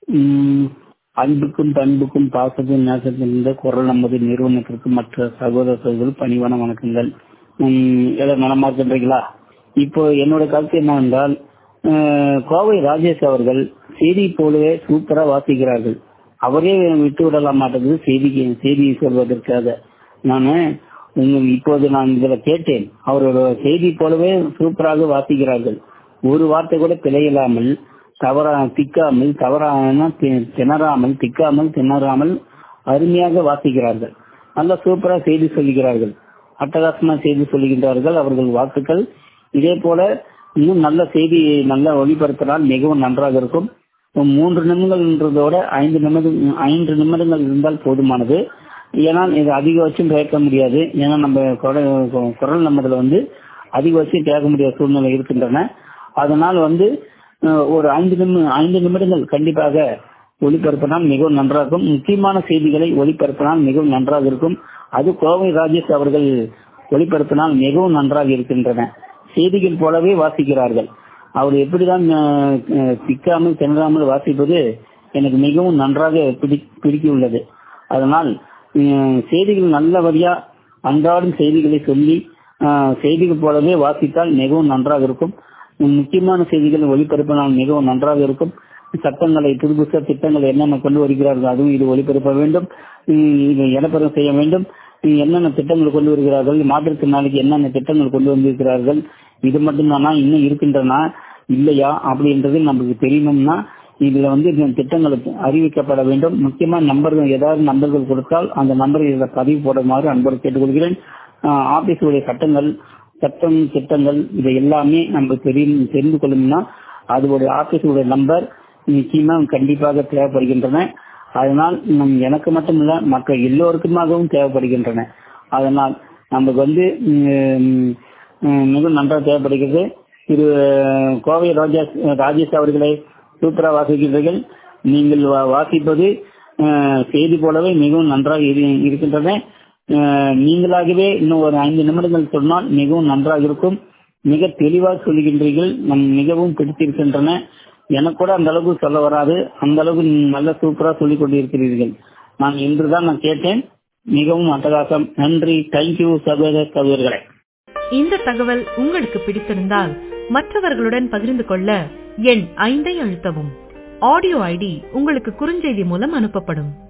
உம், அன்புக்கும் பண்புக்கும் பாசத்துக்கும் நேசத்துக்கும் இந்த குரல் நமது நிறுவனத்திற்கு மற்ற சகோதர சகோதரர்கள் பணிவான வணக்கங்கள் உம், எல்லாம் நலமா இருக்கின்றீங்களா இப்போ என்னோட கருத்து என்னவென்றால் அஹ், கோவை ராஜேஷ் அவர்கள் செய்தி போலவே சூப்பரா வாசிக்கிறார்கள் அவரே விட்டு விடலாம் மாட்டேங்குது செய்திக்கு செய்தி சொல்வதற்காக நானு உங்க- இப்போது நான் இதுல கேட்டேன் அவரோட செய்தி போலவே சூப்பராக வாசிக்கிறார்கள் ஒரு வார்த்தை கூட பிழையில்லாமல் தவறா திக்காமல் தவறான தி- திணறாமல் திக்காமல் திணறாமல் அருமையாக வாசிக்கிறார்கள் நல்ல சூப்பரா செய்தி சொல்லுகிறார்கள் அட்டகாசமா செய்தி சொல்லுகின்றார்கள் அவர்கள் வாழ்த்துக்கள் இதே போல இன்னும் நல்ல செய்தி நல்ல ஒளிபரப்பினால் மிகவும் நன்றாக இருக்கும் மூன்று நிமிடங்கள்ன்றதோட ஐந்து நிமிடம் ஐந்து நிமிடங்கள் இருந்தால் போதுமானது ஏன்னா இது அதிகபட்சம் கேட்க முடியாது ஏன்னா நம்ம குரல் குரல் நம்மதுல வந்து அதிகபட்சம் கேட்க முடியாத சூழ்நிலை இருக்கின்றன அதனால் வந்து அஹ், ஒரு ஐந்து நிமி ஐந்து நிமிடங்கள் கண்டிப்பாக ஒளிபரப்பினால் மிகவும் நன்றாக இருக்கும் முக்கியமான செய்திகளை ஒளிபரப்பினால் மிகவும் நன்றாக இருக்கும் அது கோவை ராஜேஷ் அவர்கள் ஒளிபரப்பினால் மிகவும் நன்றாக இருக்கின்றன செய்திகள் போலவே வாசிக்கிறார்கள் அவர் எப்படிதான் அஹ், அஹ், திக்காமல் திணறாமல் வாசிப்பது எனக்கு மிகவும் நன்றாக பிடி- பிடித்துள்ளது அதனால் உம், செய்திகள் நல்லபடியா அன்றாடம் செய்திகளை சொல்லி அஹ், செய்திகள் போலவே வாசித்தால் மிகவும் நன்றாக இருக்கும் உம், முக்கியமான செய்திகள் ஒளிபரப்பினால் மிகவும் நன்றாக இருக்கும் சட்டங்களை புது புதுசா திட்டங்கள் என்னென்ன கொண்டு வருகிறார்கள் அதுவும் இது ஒளிபரப்ப வேண்டும் உம், இது இடப்பெறம் செய்ய வேண்டும் உம், என்னென்ன திட்டங்கள் கொண்டு வருகிறார்கள் மாற்றுத்திறனாளிக்கு என்னென்ன திட்டங்கள் கொண்டு வந்திருக்கிறார்கள் இது மட்டும்தானா இன்னும் இருக்கின்றன இல்லையா அப்படின்றது நமக்கு தெரியணும்னா இதுல வந்து இந்த திட்டங்கள் அறிவிக்கப்பட வேண்டும் முக்கியமா நம்பர்கள் ஏதாவது நம்பர்கள் கொடுத்தால் அந்த நம்பரை இதுல பதிவு போடுமாறு அன்போடு கேட்டுக்கொள்கிறேன் ஆஹ் ஆபீஸுடைய சட்டங்கள் சட்டம் திட்டங்கள் இதை எல்லாமே நம்ம தெரியும் தெரிந்து கொள்ளணும்னா அதோடைய ஆபீஸுடைய நம்பர் நிச்சயமா கண்டிப்பாக தேவைப்படுகின்றன அதனால் நம் எனக்கு மட்டுமல்ல மற்ற எல்லோருக்குமாகவும் தேவைப்படுகின்றன அதனால் நமக்கு வந்து உம், உம், மிக நன்றாக தேவைப்படுகிறது திரு கோவை ரோஜா ராஜேஷ் அவர்களை சூப்பரா வாசிக்கிறீர்கள் நீங்கள் வா- வாசிப்பது அஹ், செய்தி போலவே மிகவும் நன்றாக இரு- இருக்கின்றன அஹ், நீங்களாகவே இன்னும் ஒரு ஐந்து நிமிடங்கள் சொன்னால் மிகவும் நன்றாக இருக்கும் மிக தெளிவாக சொல்லுகின்றீர்கள் நம் மிகவும் பிடித்திருக்கின்றன எனக்கு கூட அந்த அளவுக்கு சொல்ல வராது அந்த அளவுக்கு நீங்க நல்ல சூப்பரா சொல்லிக் கொண்டிருக்கிறீர்கள் நான் இன்றுதான் நான் கேட்டேன் மிகவும் அட்டகாசம் நன்றி தேங்க்யூ சகோதர சகோதரர்களே இந்த தகவல் உங்களுக்கு பிடித்திருந்தால் மற்றவர்களுடன் பகிர்ந்து கொள்ள எண் ஐந்தை அழுத்தவும் ஆடியோ ஐடி உங்களுக்கு குறுஞ்செய்தி மூலம் அனுப்பப்படும்